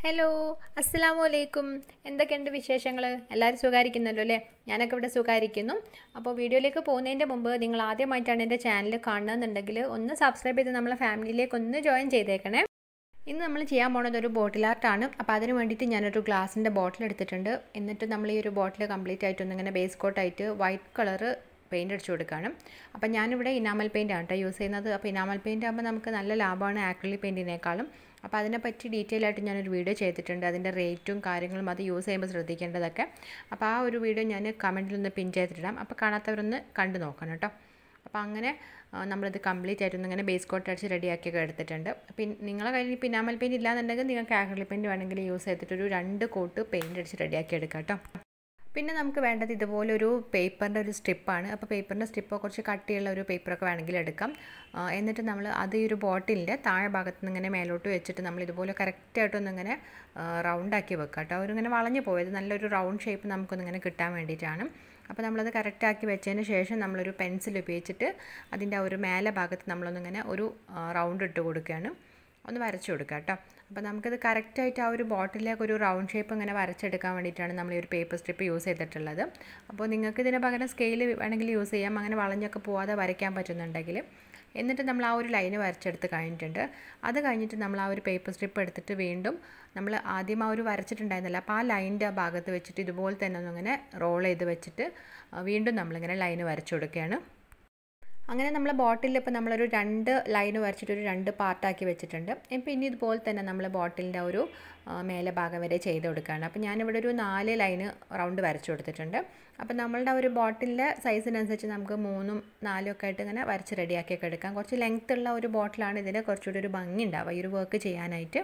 hello അസ്സലാമു അലൈക്കും എന്തൊക്കെയുണ്ട് വിശേഷങ്ങൾ എല്ലാവരും സുഖമായിരിക്കുന്നല്ലോ അല്ലേ ഞാനൊക്കെ ഇവിടെ സുഖമായിരിക്കുന്നു അപ്പോൾ വീഡിയോയിലേക്ക് പോകുന്നതിൻ്റെ മുമ്പ് നിങ്ങൾ ആദ്യമായിട്ടാണ് എൻ്റെ ചാനൽ കാണുന്നതെന്നുണ്ടെങ്കിൽ ഒന്ന് സബ്സ്ക്രൈബ് ചെയ്ത് നമ്മളെ ഫാമിലിയിലേക്ക് ഒന്ന് ജോയിൻ ചെയ്തേക്കണേ ഇന്ന് നമ്മൾ ചെയ്യാൻ പോണത് ഒരു ബോട്ടിൽ ആർട്ടാണ് അപ്പോൾ അതിന് വേണ്ടിയിട്ട് ഞാനൊരു ഗ്ലാസിൻ്റെ ബോട്ടിൽ എടുത്തിട്ടുണ്ട് എന്നിട്ട് നമ്മൾ ഈ ഒരു ബോട്ടിൽ കംപ്ലീറ്റ് ആയിട്ടൊന്ന് ഇങ്ങനെ ബേസ് കോട്ടായിട്ട് വൈറ്റ് കളറ് പെയിൻ്റ് അടിച്ചു കൊടുക്കുകയാണ് അപ്പോൾ ഞാനിവിടെ ഇനാമൽ പെയിൻ്റ് ആണ് കേട്ടോ യൂസ് ചെയ്യുന്നത് അപ്പോൾ ഇനാമൽ പെയിൻ്റ് ആകുമ്പോൾ നമുക്ക് നല്ല ലാഭമാണ് ആക്രിലിക് പെയിൻറ്റിനേക്കാളും അപ്പോൾ അതിനെപ്പറ്റി ഡീറ്റെയിൽ ആയിട്ട് ഞാനൊരു വീഡിയോ ചെയ്തിട്ടുണ്ട് അതിൻ്റെ റേറ്റും കാര്യങ്ങളും അത് യൂസ് ചെയ്യുമ്പോൾ ശ്രദ്ധിക്കേണ്ടതൊക്കെ അപ്പോൾ ആ ഒരു വീഡിയോ ഞാൻ കമൻറ്റിലൊന്ന് പിൻ ചെയ്തിട്ടിടാം അപ്പോൾ കാണാത്തവരൊന്ന് കണ്ടു നോക്കണം കേട്ടോ അപ്പോൾ അങ്ങനെ ആ, നമ്മളിത് കംപ്ലീറ്റ് ആയിട്ടൊന്ന് ഇങ്ങനെ ബേസ് കോട്ട് അടിച്ച് റെഡിയാക്കിയൊക്കെ എടുത്തിട്ടുണ്ട് പിന്നെ നിങ്ങളെ കയ്യിൽ പിന്നാമൽ പെയിൻറ്റ് ഇല്ലാന്നുണ്ടെങ്കിൽ നിങ്ങൾക്ക് ആക്രിലിക് പെയിൻറ്റ് വേണമെങ്കിൽ യൂസ് ചെയ്തിട്ട് ഒരു രണ്ട് കോട്ട് പെയിൻറ്റ് അടിച്ച് റെഡിയാക്കി എടുക്കാം കേട്ടോ പിന്നെ നമുക്ക് വേണ്ടത് ഇതുപോലെ ഒരു പേപ്പറിൻ്റെ ഒരു സ്ട്രിപ്പാണ് അപ്പോൾ പേപ്പറിൻ്റെ സ്ട്രിപ്പോ കുറച്ച് കട്ടിയുള്ള ഒരു പേപ്പറൊക്കെ വേണമെങ്കിൽ എടുക്കാം ആ, എന്നിട്ട് നമ്മൾ അത് ഈ ഒരു ബോട്ടിലിൻ്റെ താഴെ ഭാഗത്ത് നിന്ന് ഇങ്ങനെ മേലോട്ട് വെച്ചിട്ട് നമ്മൾ ഇതുപോലെ കറക്റ്റായിട്ടൊന്ന് ഇങ്ങനെ റൗണ്ടാക്കി വെക്കുക കേട്ടോ അവരിങ്ങനെ വളഞ്ഞു പോയത് നല്ലൊരു റൗണ്ട് ഷേപ്പ് നമുക്കൊന്നിങ്ങനെ കിട്ടാൻ വേണ്ടിയിട്ടാണ് അപ്പോൾ നമ്മളത് കറക്റ്റാക്കി വെച്ചതിന് ശേഷം നമ്മളൊരു പെൻസിൽ ഉപയോഗിച്ചിട്ട് അതിൻ്റെ ആ ഒരു മേലെ ഭാഗത്ത് നമ്മളൊന്നിങ്ങനെ ഒരു റൗണ്ട് ഇട്ട് കൊടുക്കുകയാണ് ഒന്ന് വരച്ചു കൊടുക്കുക കേട്ടോ അപ്പോൾ നമുക്കിത് കറക്റ്റായിട്ട് ആ ഒരു ബോട്ടിലേക്ക് ഒരു റൗണ്ട് ഷേപ്പ് ഇങ്ങനെ വരച്ചെടുക്കാൻ വേണ്ടിയിട്ടാണ് നമ്മൾ ഈ ഒരു പേപ്പർ സ്ട്രിപ്പ് യൂസ് ചെയ്തിട്ടുള്ളത് അപ്പോൾ നിങ്ങൾക്ക് ഇതിന് പകരം സ്കെയിൽ വേണമെങ്കിൽ യൂസ് ചെയ്യാം അങ്ങനെ വളഞ്ഞൊക്കെ പോവാതെ വരയ്ക്കാൻ പറ്റുന്നുണ്ടെങ്കിൽ എന്നിട്ട് നമ്മൾ ആ ഒരു ലൈന് വരച്ചെടുത്ത് കഴിഞ്ഞിട്ടുണ്ട് അത് കഴിഞ്ഞിട്ട് നമ്മൾ ആ ഒരു പേപ്പർ സ്ട്രിപ്പ് എടുത്തിട്ട് വീണ്ടും നമ്മൾ ആദ്യം ആ ഒരു വരച്ചിട്ടുണ്ടായിരുന്നില്ല അപ്പോൾ ആ ലൈനിൻ്റെ ആ ഭാഗത്ത് വെച്ചിട്ട് ഇതുപോലെ തന്നെ ഒന്നിങ്ങനെ റോൾ ചെയ്ത് വെച്ചിട്ട് ആ, വീണ്ടും നമ്മളിങ്ങനെ ലൈന് വരച്ചു കൊടുക്കുകയാണ് അങ്ങനെ നമ്മൾ ബോട്ടിലിൽ ഇപ്പോൾ നമ്മളൊരു രണ്ട് ലൈൻ വരച്ചിട്ട് ഒരു രണ്ട് പാർട്ടാക്കി വെച്ചിട്ടുണ്ട് ഇപ്പം ഇനി ഇതുപോലെ തന്നെ നമ്മൾ ബോട്ടിലിൻ്റെ ഒരു ആ, മേലെ ഭാഗം വരെ ചെയ്ത് കൊടുക്കുകയാണ് അപ്പോൾ ഞാനിവിടെ ഒരു നാല് ലൈന് റൗണ്ട് വരച്ചു കൊടുത്തിട്ടുണ്ട് അപ്പോൾ നമ്മളുടെ ആ ഒരു ബോട്ടിലിൻ്റെ സൈസിനനുസരിച്ച് നമുക്ക് മൂന്നും നാലും ഒക്കെ ആയിട്ട് ഇങ്ങനെ വരച്ച് റെഡിയാക്കിയൊക്കെ എടുക്കാം കുറച്ച് ലെങ്ത് ഉള്ള ഒരു ബോട്ടിലാണ് ഇതിന് കുറച്ചുകൂടി ഒരു ഭംഗി ഉണ്ടാവുക ഈ ഒരു വർക്ക് ചെയ്യാനായിട്ട്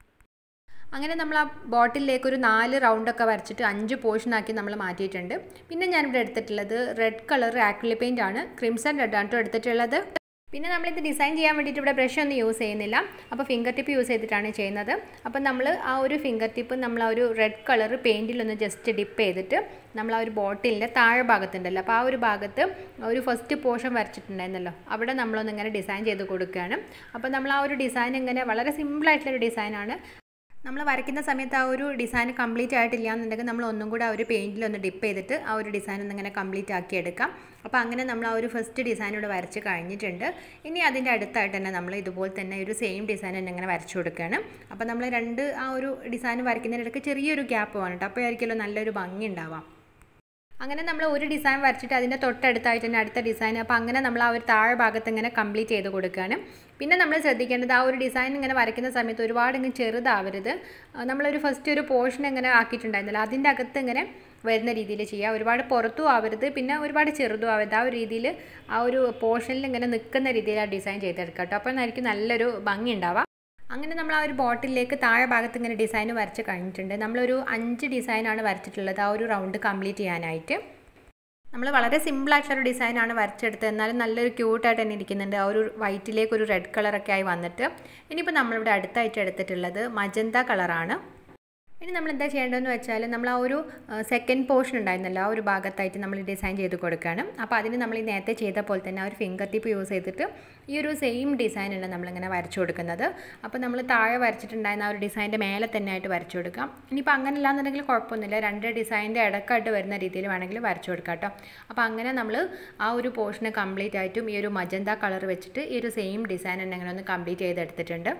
അങ്ങനെ നമ്മൾ ആ ബോട്ടിലേക്ക് ഒരു നാല് റൗണ്ടൊക്കെ വരച്ചിട്ട് അഞ്ച് പോർഷനാക്കി നമ്മൾ മാറ്റിയിട്ടുണ്ട് പിന്നെ ഞാനിവിടെ എടുത്തിട്ടുള്ളത് റെഡ് കളർ ആക്രിലി പെയിൻ്റ് ആണ് ക്രിംസൺ റെഡ് ആണ് കേട്ടോ എടുത്തിട്ടുള്ളത് പിന്നെ നമ്മളിത് ഡിസൈൻ ചെയ്യാൻ വേണ്ടിയിട്ട് ഇവിടെ ബ്രഷ് ഒന്നും യൂസ് ചെയ്യുന്നില്ല അപ്പോൾ ഫിംഗർ ടിപ്പ് യൂസ് ചെയ്തിട്ടാണ് ചെയ്യുന്നത് അപ്പോൾ നമ്മൾ ആ ഒരു ഫിംഗർ ടിപ്പ് നമ്മൾ ആ ഒരു റെഡ് കളർ പെയിൻറ്റിലൊന്ന് ജസ്റ്റ് ഡിപ്പ് ചെയ്തിട്ട് നമ്മൾ ആ ഒരു ബോട്ടിലിൻ്റെ താഴെ ഭാഗത്തുണ്ടല്ലോ അപ്പോൾ ആ ഒരു ഭാഗത്ത് ഒരു ഫസ്റ്റ് പോർഷൻ വരച്ചിട്ടുണ്ടായിരുന്നല്ലോ അവിടെ നമ്മളൊന്ന് ഇങ്ങനെ ഡിസൈൻ ചെയ്ത് കൊടുക്കുകയാണ് അപ്പോൾ നമ്മൾ ആ ഒരു ഡിസൈൻ ഇങ്ങനെ വളരെ സിമ്പിളായിട്ടുള്ളൊരു ഡിസൈനാണ് നമ്മൾ വരയ്ക്കുന്ന സമയത്ത് ആ ഒരു ഡിസൈൻ കംപ്ലീറ്റ് ആയിട്ടില്ല എന്നുണ്ടെങ്കിൽ നമ്മൾ ഒന്നും കൂടെ ആ ഒരു പെയിൻറ്റിൽ ഒന്ന് ഡിപ്പ് ചെയ്തിട്ട് ആ ഒരു ഡിസൈൻ ഒന്ന് ഇങ്ങനെ കംപ്ലീറ്റ് ആക്കി എടുക്കാം അപ്പോൾ അങ്ങനെ നമ്മൾ ആ ഒരു ഫസ്റ്റ് ഡിസൈൻ ഇവിടെ വരച്ച് കഴിഞ്ഞിട്ടുണ്ട് ഇനി അതിൻ്റെ അടുത്തായിട്ട് തന്നെ നമ്മൾ ഇതുപോലെ തന്നെ ഒരു സെയിം ഡിസൈൻ തന്നെ ഇങ്ങനെ വരച്ചു കൊടുക്കുകയാണ് അപ്പോൾ നമ്മൾ രണ്ട് ആ ഒരു ഡിസൈൻ വരയ്ക്കുന്നതിനിടയ്ക്ക് ചെറിയൊരു ഗ്യാപ്പ് വേണം കേട്ടോ അപ്പോൾ ആയിരിക്കുമല്ലോ നല്ലൊരു ഭംഗി ഉണ്ടാവാം അങ്ങനെ നമ്മൾ ഒരു ഡിസൈൻ വരച്ചിട്ട് അതിൻ്റെ തൊട്ടടുത്തായിട്ട് തന്നെ അടുത്ത ഡിസൈൻ അപ്പോൾ അങ്ങനെ നമ്മൾ ആ ഒരു താഴെ ഭാഗത്ത് ഇങ്ങനെ കംപ്ലീറ്റ് ചെയ്ത് കൊടുക്കുകയാണ് പിന്നെ നമ്മൾ ശ്രദ്ധിക്കേണ്ടത് ആ ഒരു ഡിസൈൻ ഇങ്ങനെ വരയ്ക്കുന്ന സമയത്ത് ഒരുപാട് ഇങ്ങനെ ചെറുതാവരുത് ആ, നമ്മളൊരു ഫസ്റ്റ് ഒരു പോർഷൻ ഇങ്ങനെ ആക്കിയിട്ടുണ്ടായിരുന്നല്ലോ അതിൻ്റെ അകത്ത് ഇങ്ങനെ വരുന്ന രീതിയിൽ ചെയ്യുക ഒരുപാട് പുറത്തും ആവരുത് പിന്നെ ഒരുപാട് ചെറുതും ആവരുത് ആ ഒരു രീതിയിൽ ആ ഒരു പോർഷനിൽ ഇങ്ങനെ നിൽക്കുന്ന രീതിയിൽ ആ ഡിസൈൻ ചെയ്തെടുക്കുക കേട്ടോ അപ്പോൾ എന്നായിരിക്കും നല്ലൊരു ഭംഗി ഉണ്ടാവുക അങ്ങനെ നമ്മൾ ആ ഒരു ബോട്ടിലേക്ക് താഴെ ഭാഗത്ത് ഇങ്ങനെ ഡിസൈൻ വരച്ച് കഴിഞ്ഞിട്ടുണ്ട് നമ്മളൊരു അഞ്ച് ഡിസൈനാണ് വരച്ചിട്ടുള്ളത് ആ ഒരു റൗണ്ട് കംപ്ലീറ്റ് ചെയ്യാനായിട്ട് നമ്മൾ വളരെ സിമ്പിളായിട്ടുള്ളൊരു ഡിസൈനാണ് വരച്ചെടുത്തത് എന്നാലും നല്ലൊരു ക്യൂട്ടായിട്ട് തന്നെ ഇരിക്കുന്നുണ്ട് ആ ഒരു വൈറ്റിലേക്ക് ഒരു റെഡ് കളറൊക്കെ ആയി വന്നിട്ട് ഇനിയിപ്പോൾ നമ്മളിവിടെ അടുത്തായിട്ട് എടുത്തിട്ടുള്ളത് മജന്ത കളറാണ് ഇനി നമ്മൾ എന്താ ചെയ്യേണ്ടതെന്ന് വെച്ചാൽ നമ്മൾ ആ ഒരു സെക്കൻഡ് പോർഷൻ ഉണ്ടായിരുന്നല്ലോ ആ ഒരു ഭാഗത്തായിട്ട് നമ്മൾ ഡിസൈൻ ചെയ്ത് കൊടുക്കുകയാണ് അപ്പോൾ അതിന് നമ്മൾ ഈ നേരത്തെ ചെയ്ത പോലെ തന്നെ ആ ഒരു ഫിംഗർ ടിപ്പ് യൂസ് ചെയ്തിട്ട് ഈ ഒരു സെയിം ഡിസൈനാണ് നമ്മളിങ്ങനെ വരച്ചു കൊടുക്കുന്നത് അപ്പോൾ നമ്മൾ താഴെ വരച്ചിട്ടുണ്ടായിരുന്ന ആ ഒരു ഡിസൈൻ്റെ മേലെ തന്നെ ആയിട്ട് വരച്ചു കൊടുക്കാം ഇനിയിപ്പോൾ അങ്ങനെ ഇല്ലാന്നുണ്ടെങ്കിൽ കുഴപ്പമൊന്നുമില്ല രണ്ട് ഡിസൈൻ്റെ ഇടക്കായിട്ട് വരുന്ന രീതിയിൽ വേണമെങ്കിൽ വരച്ചു കൊടുക്കാം കേട്ടോ അപ്പോൾ അങ്ങനെ നമ്മൾ ആ ഒരു പോർഷന് കംപ്ലീറ്റ് ആയിട്ടും ഈ ഒരു മജന്ത കളർ വെച്ചിട്ട് ഈ ഒരു സെയിം ഡിസൈൻ തന്നെ അങ്ങനെ ഒന്ന് കംപ്ലീറ്റ് ചെയ്തെടുത്തിട്ടുണ്ട്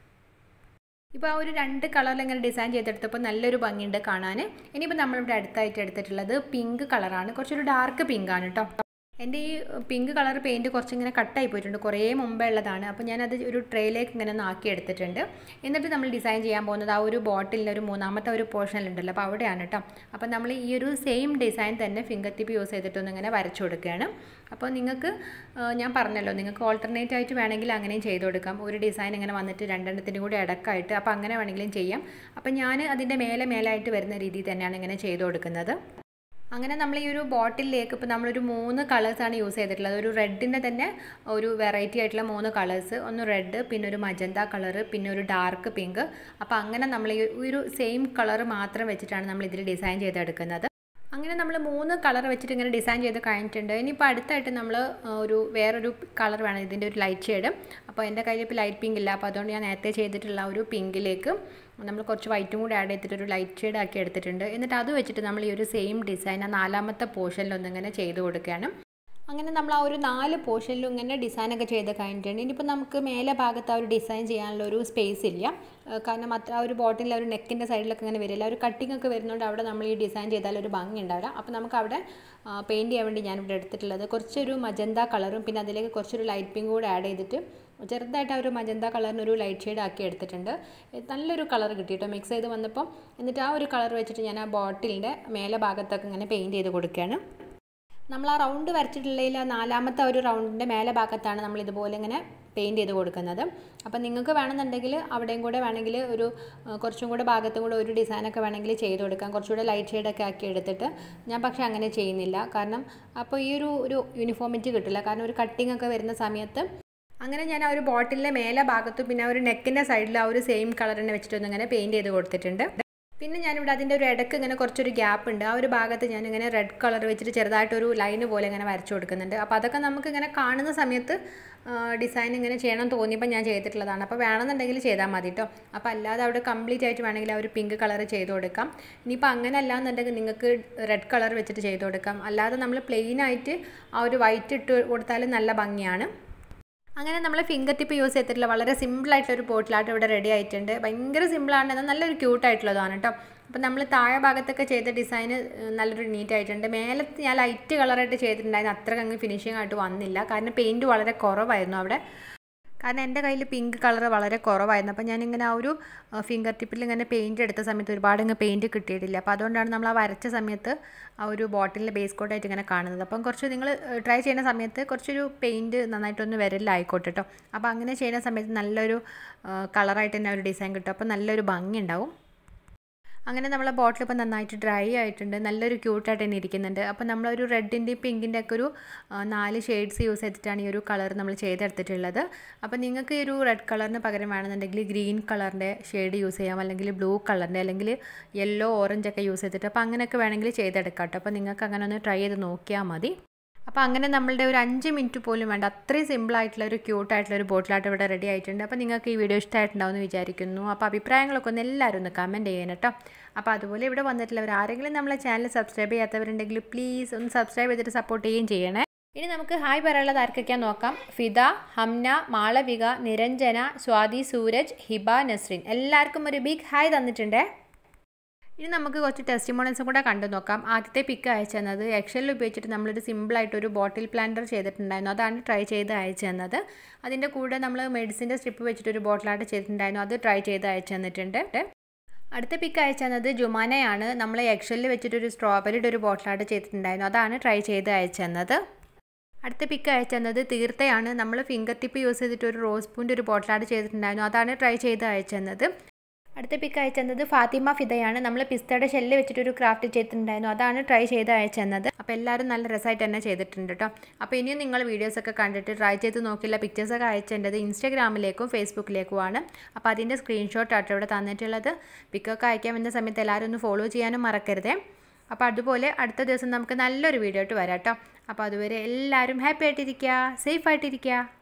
ഇപ്പോൾ ആ ഒരു രണ്ട് കളറിൽ ഇങ്ങനെ ഡിസൈൻ ചെയ്തെടുത്തപ്പോൾ നല്ലൊരു ഭംഗിയുണ്ട് കാണാൻ ഇനിയിപ്പോൾ നമ്മളിവിടെ അടുത്തായിട്ട് എടുത്തിട്ടുള്ളത് പിങ്ക് കളറാണ് കുറച്ചൊരു ഡാർക്ക് പിങ്ക് ആണ് കേട്ടോ എൻ്റെ ഈ പിങ്ക് കളർ പെയിൻറ്റ് കുറച്ചിങ്ങനെ കട്ടായി പോയിട്ടുണ്ട് കുറേ മുമ്പേ ഉള്ളതാണ് അപ്പോൾ ഞാനത് ഒരു ട്രേയിലേക്ക് ഇങ്ങനെ ഒന്ന് ആക്കി എടുത്തിട്ടുണ്ട് എന്നിട്ട് നമ്മൾ ഡിസൈൻ ചെയ്യാൻ പോകുന്നത് ആ ഒരു ബോട്ടിലിൻ്റെ ഒരു മൂന്നാമത്തെ ഒരു പോർഷനിലുണ്ടല്ലോ അപ്പോൾ അവിടെയാണ് കേട്ടോ അപ്പോൾ നമ്മൾ ഈ ഒരു സെയിം ഡിസൈൻ തന്നെ ഫിംഗർ ടിപ്പ് യൂസ് ചെയ്തിട്ടൊന്ന് ഇങ്ങനെ വരച്ചു കൊടുക്കുകയാണ് അപ്പോൾ നിങ്ങൾക്ക് ആ, ഞാൻ പറഞ്ഞല്ലോ നിങ്ങൾക്ക് ഓൾട്ടർനേറ്റ് ആയിട്ട് വേണമെങ്കിൽ അങ്ങനെയും ചെയ്ത് കൊടുക്കാം ഒരു ഡിസൈൻ ഇങ്ങനെ വന്നിട്ട് രണ്ടെണ്ണത്തിനും കൂടി ഇടക്കായിട്ട് അപ്പോൾ അങ്ങനെ വേണമെങ്കിലും ചെയ്യാം അപ്പോൾ ഞാൻ അതിൻ്റെ മേലെ മേലായിട്ട് വരുന്ന രീതിയിൽ തന്നെയാണ് ഇങ്ങനെ ചെയ്ത് കൊടുക്കുന്നത് അങ്ങനെ നമ്മൾ ഈ ഒരു ബോട്ടിലേക്ക് ഇപ്പോൾ നമ്മളൊരു മൂന്ന് കളേഴ്സാണ് യൂസ് ചെയ്തിട്ടുള്ളത് ഒരു റെഡിൻ്റെ തന്നെ ഒരു വെറൈറ്റി ആയിട്ടുള്ള മൂന്ന് കളേഴ്സ് ഒന്ന് റെഡ് പിന്നെ ഒരു മജന്ത കളറ് പിന്നെ ഒരു ഡാർക്ക് പിങ്ക് അപ്പോൾ അങ്ങനെ നമ്മൾ ഈ ഒരു സെയിം കളർ മാത്രം വെച്ചിട്ടാണ് നമ്മൾ ഇതിൽ ഡിസൈൻ ചെയ്തെടുക്കുന്നത് അങ്ങനെ നമ്മൾ മൂന്ന് കളർ വെച്ചിട്ട് ഇങ്ങനെ ഡിസൈൻ ചെയ്ത് കഴിഞ്ഞിട്ടുണ്ട് ഇനിയിപ്പോൾ അടുത്തായിട്ട് നമ്മൾ ഒരു വേറൊരു കളർ വേണം ഇതിൻ്റെ ഒരു ലൈറ്റ് ഷെയ്ഡ് അപ്പോൾ എൻ്റെ കയ്യിൽ ഇപ്പോൾ ലൈറ്റ് പിങ്ക് ഇല്ല അപ്പോൾ അതുകൊണ്ട് ഞാൻ നേരത്തെ ചെയ്തിട്ടുള്ള ആ ഒരു പിങ്കിലേക്ക് നമ്മൾ കുറച്ച് വൈറ്റും കൂടി ആഡ് ചെയ്തിട്ട് ഒരു ലൈറ്റ് ഷെയ്ഡ് ആക്കി എടുത്തിട്ടുണ്ട് എന്നിട്ട് അത് വെച്ചിട്ട് നമ്മൾ ഈ ഒരു സെയിം ഡിസൈൻ ആ നാലാമത്തെ പോർഷനിലൊന്നിങ്ങനെ ചെയ്ത് കൊടുക്കുകയാണ് അങ്ങനെ നമ്മൾ ആ ഒരു നാല് പോർഷനിലും ഇങ്ങനെ ഡിസൈനൊക്കെ ചെയ്ത് കഴിഞ്ഞിട്ടുണ്ട് ഇനിയിപ്പോൾ നമുക്ക് മേലെ ഭാഗത്ത് ആ ഒരു ഡിസൈൻ ചെയ്യാനുള്ള ഒരു സ്പേസ് ഇല്ല ഏഹ് കാരണം അത്ര ആ ഒരു ബോട്ടിൽ ഒരു നെക്കിൻ്റെ സൈഡിലൊക്കെ ഇങ്ങനെ വരില്ല ഒരു കട്ടിംഗ് ഒക്കെ വരുന്നതുകൊണ്ട് അവിടെ നമ്മൾ ഈ ഡിസൈൻ ചെയ്താൽ ഒരു ഭംഗി ഉണ്ടാവില്ല അപ്പോൾ നമുക്ക് അവിടെ പെയിൻറ്റ് ചെയ്യാൻ വേണ്ടി ഞാനിവിടെ എടുത്തിട്ടുള്ളത് കുറച്ചൊരു മജന്ത കളറും പിന്നെ അതിലേക്ക് കുറച്ചൊരു ലൈറ്റ് പിങ്ക് കൂടെ ആഡ് ചെയ്തിട്ട് ചെറുതായിട്ട് ആ ഒരു മജന്ത കളറിന് ഒരു ലൈറ്റ് ഷെയ്ഡ് ആക്കി എടുത്തിട്ടുണ്ട് ഏഹ് നല്ലൊരു കളർ കിട്ടി കേട്ടോ മിക്സ് ചെയ്ത് വന്നപ്പോൾ എന്നിട്ട് ആ ഒരു കളർ വെച്ചിട്ട് ഞാൻ ആ ബോട്ടിലിൻ്റെ മേലെ ഭാഗത്തൊക്കെ ഇങ്ങനെ പെയിൻറ്റ് ചെയ്ത് കൊടുക്കുകയാണ് നമ്മൾ ആ റൗണ്ട് വരച്ചിട്ടുള്ളതിൽ ആ നാലാമത്തെ ഒരു റൗണ്ടിൻ്റെ മേലെ ഭാഗത്താണ് നമ്മൾ ഇതുപോലെ ഇങ്ങനെ പെയിൻറ്റ് ചെയ്ത് കൊടുക്കുന്നത് അപ്പം നിങ്ങൾക്ക് വേണമെന്നുണ്ടെങ്കിൽ അവിടെയും കൂടെ വേണമെങ്കിൽ ഒരു ആ, കുറച്ചും കൂടെ ഭാഗത്തും കൂടെ ഒരു ഡിസൈനൊക്കെ വേണമെങ്കിൽ ചെയ്ത് കൊടുക്കാം കുറച്ചുകൂടെ ലൈറ്റ് ഷെയ്ഡൊക്കെ ആക്കി എടുത്തിട്ട് ഞാൻ പക്ഷേ അങ്ങനെ ചെയ്യുന്നില്ല കാരണം അപ്പോൾ ഈ ഒരു ഒരു യൂണിഫോമിറ്റി കിട്ടില്ല കാരണം ഒരു കട്ടിംഗ് ഒക്കെ വരുന്ന സമയത്ത് അങ്ങനെ ഞാൻ ആ ഒരു ബോട്ടിലിൻ്റെ മേലെ ഭാഗത്തും പിന്നെ ആ ഒരു നെക്കിൻ്റെ സൈഡിൽ ആ ഒരു സെയിം കളർ തന്നെ വെച്ചിട്ടൊന്ന് ഇങ്ങനെ പെയിൻറ്റ് ചെയ്ത് കൊടുത്തിട്ടുണ്ട് പിന്നെ ഞാനിവിടെ അതിൻ്റെ ഒരു ഇടയ്ക്ക് ഇങ്ങനെ കുറച്ചൊരു ഗ്യാപ്പ് ഉണ്ട് ആ ഒരു ഭാഗത്ത് ഞാനിങ്ങനെ റെഡ് കളർ വെച്ചിട്ട് ചെറുതായിട്ടൊരു ലൈന് പോലെ ഇങ്ങനെ വരച്ചു കൊടുക്കുന്നുണ്ട് അപ്പോൾ അതൊക്കെ നമുക്ക് ഇങ്ങനെ കാണുന്ന സമയത്ത് ഡിസൈൻ ഇങ്ങനെ ചെയ്യണം തോന്നിയപ്പോൾ ഞാൻ ചെയ്തിട്ടുള്ളതാണ് അപ്പോൾ വേണമെന്നുണ്ടെങ്കിൽ ചെയ്താൽ മതി കേട്ടോ അപ്പോൾ അല്ലാതെ അവിടെ കംപ്ലീറ്റ് ആയിട്ട് വേണമെങ്കിൽ ആ ഒരു പിങ്ക് കളർ ചെയ്ത് കൊടുക്കാം ഇനിയിപ്പോൾ അങ്ങനെ അല്ലാന്നുണ്ടെങ്കിൽ നിങ്ങൾക്ക് റെഡ് കളർ വെച്ചിട്ട് ചെയ്ത് കൊടുക്കാം അല്ലാതെ നമ്മൾ പ്ലെയിൻ ആയിട്ട് ആ ഒരു വൈറ്റ് ഇട്ട് കൊടുത്താലും നല്ല ഭംഗിയാണ് അങ്ങനെ നമ്മൾ ഫിംഗർ ടിപ്പ് യൂസ് ചെയ്തിട്ടുള്ള വളരെ സിമ്പിളായിട്ടുള്ളൊരു പോട്ടിലായിട്ട് ഇവിടെ റെഡി ആയിട്ടുണ്ട് ഭയങ്കര സിമ്പിളാണ് എന്നാൽ നല്ലൊരു ക്യൂട്ടായിട്ടുള്ളതാണ് കേട്ടോ അപ്പോൾ നമ്മൾ താഴെ ഭാഗത്തൊക്കെ ചെയ്ത ഡിസൈൻ നല്ലൊരു നീറ്റ് ആയിട്ടുണ്ട് മേലെ ഞാൻ ലൈറ്റ് കളറായിട്ട് ചെയ്തിട്ടുണ്ടായിരുന്നു അത്ര അങ്ങ് ഫിനിഷിംഗ് ആയിട്ട് വന്നില്ല കാരണം പെയിൻറ്റ് വളരെ കുറവായിരുന്നു അവിടെ കാരണം എൻ്റെ കയ്യിൽ പിങ്ക് കളർ വളരെ കുറവായിരുന്നു അപ്പോൾ ഞാനിങ്ങനെ ആ ഒരു ഫിംഗർ ടിപ്പിൽ ഇങ്ങനെ പെയിൻറ്റ് എടുത്ത സമയത്ത് ഒരുപാട് ഇങ്ങനെ പെയിൻറ്റ് കിട്ടിയിട്ടില്ല അപ്പോൾ അതുകൊണ്ടാണ് നമ്മൾ ആ വരച്ച സമയത്ത് ആ ഒരു ബോട്ടിലിൻ്റെ ബേസ് കോട്ടായിട്ട് ഇങ്ങനെ കാണുന്നത് അപ്പം കുറച്ച് നിങ്ങൾ ട്രൈ ചെയ്യുന്ന സമയത്ത് കുറച്ചൊരു പെയിൻറ്റ് നന്നായിട്ടൊന്ന് വരലായിക്കോട്ടെ കേട്ടോ അപ്പോൾ അങ്ങനെ ചെയ്യുന്ന സമയത്ത് നല്ലൊരു കളറായിട്ട് തന്നെ ഒരു ഡിസൈൻ കിട്ടും അപ്പോൾ നല്ലൊരു ഭംഗി ഉണ്ടാവും അങ്ങനെ നമ്മളെ ബോട്ടിൽ ഇപ്പോൾ നന്നായിട്ട് ഡ്രൈ ആയിട്ടുണ്ട് നല്ലൊരു ക്യൂട്ടായിട്ട് തന്നെ ഇരിക്കുന്നുണ്ട് അപ്പോൾ നമ്മളൊരു റെഡിൻ്റെയും പിങ്കിൻ്റെ ഒക്കെ ഒരു ആ, നാല് ഷെയ്ഡ്സ് യൂസ് ചെയ്തിട്ടാണ് ഈ ഒരു കളർ നമ്മൾ ചെയ്തെടുത്തിട്ടുള്ളത് അപ്പോൾ നിങ്ങൾക്ക് ഈ ഒരു റെഡ് കളറിന് പകരം വേണമെന്നുണ്ടെങ്കിൽ ഗ്രീൻ കളറിൻ്റെ ഷെയ്ഡ് യൂസ് ചെയ്യാം അല്ലെങ്കിൽ ബ്ലൂ കളറിൻ്റെ അല്ലെങ്കിൽ യെല്ലോ ഓറഞ്ച് ഒക്കെ യൂസ് ചെയ്തിട്ട് അപ്പോൾ അങ്ങനെയൊക്കെ വേണമെങ്കിൽ ചെയ്തെടുക്കാം കേട്ടോ അപ്പോൾ നിങ്ങൾക്ക് അങ്ങനെ ഒന്ന് ട്രൈ ചെയ്ത് നോക്കിയാൽ മതി അപ്പോൾ അങ്ങനെ നമ്മളുടെ ഒരു അഞ്ച് മിനിറ്റ് പോലും വേണ്ട അത്രയും സിമ്പിളായിട്ടുള്ള ഒരു ക്യൂട്ടായിട്ടുള്ള ഒരു ബോട്ടിലായിട്ട് ഇവിടെ റെഡി ആയിട്ടുണ്ട് അപ്പോൾ നിങ്ങൾക്ക് ഈ വീഡിയോ ഇഷ്ടമായിട്ടുണ്ടാവുമെന്ന് വിചാരിക്കുന്നു അപ്പോൾ അഭിപ്രായങ്ങളൊക്കെ ഒന്ന് എല്ലാവരും ഒന്ന് കമൻറ്റ് ചെയ്യണം കേട്ടോ അപ്പോൾ അതുപോലെ ഇവിടെ വന്നിട്ടുള്ളവർ ആരെങ്കിലും നമ്മളെ ചാനൽ സബ്സ്ക്രൈബ് ചെയ്യാത്തവരുണ്ടെങ്കിൽ പ്ലീസ് ഒന്ന് സബ്സ്ക്രൈബ് ചെയ്തിട്ട് സപ്പോർട്ട് ചെയ്യുകയും ചെയ്യണേ ഇനി നമുക്ക് ഹായ് പറയാനുള്ളത് ആർക്കൊക്കെയാ നോക്കാം ഫിദ ഹംന മാളവിക നിരഞ്ജന സ്വാതി സൂരജ് ഹിബ നസ്രിൻ എല്ലാവർക്കും ഒരു ബിഗ് ഹായ് തന്നിട്ടുണ്ടേ ഇനി നമുക്ക് കുറച്ച് ടെസ്റ്റിമോണൽസും കൂടെ കണ്ടു നോക്കാം ആദ്യത്തെ പിക്ക് അയച്ചു തന്നത് എക്സലിൽ ഉപയോഗിച്ചിട്ട് നമ്മളൊരു സിമ്പിളായിട്ട് ഒരു ബോട്ടിൽ പ്ലാന്റർ ചെയ്തിട്ടുണ്ടായിരുന്നു അതാണ് ട്രൈ ചെയ്ത് അയച്ചു തന്നത് അതിൻ്റെ കൂടെ നമ്മൾ മെഡിസിൻ്റെ സ്ട്രിപ്പ് വെച്ചിട്ട് ഒരു ബോട്ടിലായിട്ട് ചെയ്തിട്ടുണ്ടായിരുന്നു അത് ട്രൈ ചെയ്ത് അയച്ചു തന്നിട്ടുണ്ട് അടുത്ത പിക്ക് അയച്ചു തന്നത് ജുമാനയാണ് നമ്മൾ എക്സലിൽ വെച്ചിട്ടൊരു സ്ട്രോബെറിയുടെ ഒരു ബോട്ടിലായിട്ട് ചെയ്തിട്ടുണ്ടായിരുന്നു അതാണ് ട്രൈ ചെയ്ത് അയച്ചു തന്നത് അടുത്ത പിക്ക് അയച്ചു തന്നത് തീർത്തയാണ് നമ്മൾ ഫിംഗർ ടിപ്പ് യൂസ് ചെയ്തിട്ട് ഒരു റോസ് പൂൻ്റെ ഒരു ബോട്ടിലായിട്ട് ചെയ്തിട്ടുണ്ടായിരുന്നു അതാണ് ട്രൈ ചെയ്ത് അയച്ചു തന്നത് അടുത്ത പിക്ക് അയച്ചു തന്നത് ഫാത്തിമ ഫിദയാണ് നമ്മൾ പിസ്തയുടെ ഷെല്ല് വെച്ചിട്ട് ഒരു ക്രാഫ്റ്റ് ചെയ്തിട്ടുണ്ടായിരുന്നു അതാണ് ട്രൈ ചെയ്ത് അയച്ചു തന്നത് അപ്പോൾ എല്ലാവരും നല്ല രസമായിട്ട് തന്നെ ചെയ്തിട്ടുണ്ട് കേട്ടോ അപ്പോൾ ഇനിയും നിങ്ങൾ വീഡിയോസൊക്കെ കണ്ടിട്ട് ട്രൈ ചെയ്ത് നോക്കില്ല പിക്ചേഴ്സൊക്കെ അയച്ചേണ്ടത് ഇൻസ്റ്റാഗ്രാമിലേക്കും ഫേസ്ബുക്കിലേക്കുമാണ് അപ്പോൾ അതിൻ്റെ സ്ക്രീൻഷോട്ട് ആട്ടോ ഇവിടെ തന്നിട്ടുള്ളത് പിക്കൊക്കെ അയക്കാൻ വരുന്ന സമയത്ത് എല്ലാവരും ഒന്ന് ഫോളോ ചെയ്യാനും മറക്കരുതേ അപ്പോൾ അതുപോലെ അടുത്ത ദിവസം നമുക്ക് നല്ലൊരു വീഡിയോ ആയിട്ട് വരാം കേട്ടോ അപ്പോൾ അതുവരെ എല്ലാവരും ഹാപ്പി ആയിട്ടിരിക്കുക സേഫ് ആയിട്ടിരിക്കുക